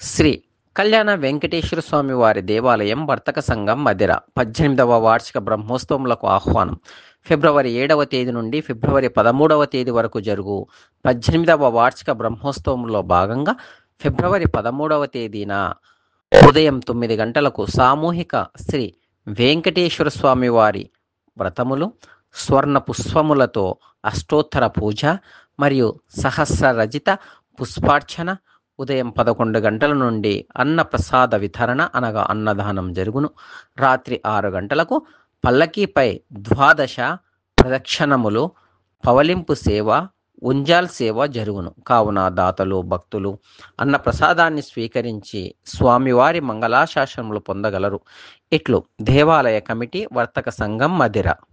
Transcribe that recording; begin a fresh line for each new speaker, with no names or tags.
శ్రీ కళ్యాణ వెంకటేశ్వర స్వామి వారి దేవాలయం వర్తక సంఘం మదిర పద్దెనిమిదవ వార్షిక బ్రహ్మోత్సవములకు ఆహ్వానం ఫిబ్రవరి ఏడవ తేదీ నుండి ఫిబ్రవరి పదమూడవ తేదీ వరకు జరుగు పద్దెనిమిదవ వార్షిక బ్రహ్మోత్సవంలో భాగంగా ఫిబ్రవరి పదమూడవ తేదీన ఉదయం తొమ్మిది గంటలకు సామూహిక శ్రీ వెంకటేశ్వర స్వామి వారి వ్రతములు స్వర్ణ పుష్పములతో అష్టోత్తర పూజ మరియు సహస్ర రజిత పుష్పార్చన ఉదయం పదకొండు గంటల నుండి అన్న ప్రసాద వితరణ అనగా అన్నదానం జరుగును రాత్రి ఆరు గంటలకు పల్లకీపై ద్వాదశ ప్రదక్షిణములు పవలింపు సేవ ఉంజాల్ సేవ జరుగును కావున దాతలు భక్తులు అన్న ప్రసాదాన్ని స్వీకరించి స్వామివారి మంగళాశాసనములు పొందగలరు ఇట్లు దేవాలయ కమిటీ వర్తక సంఘం మదిర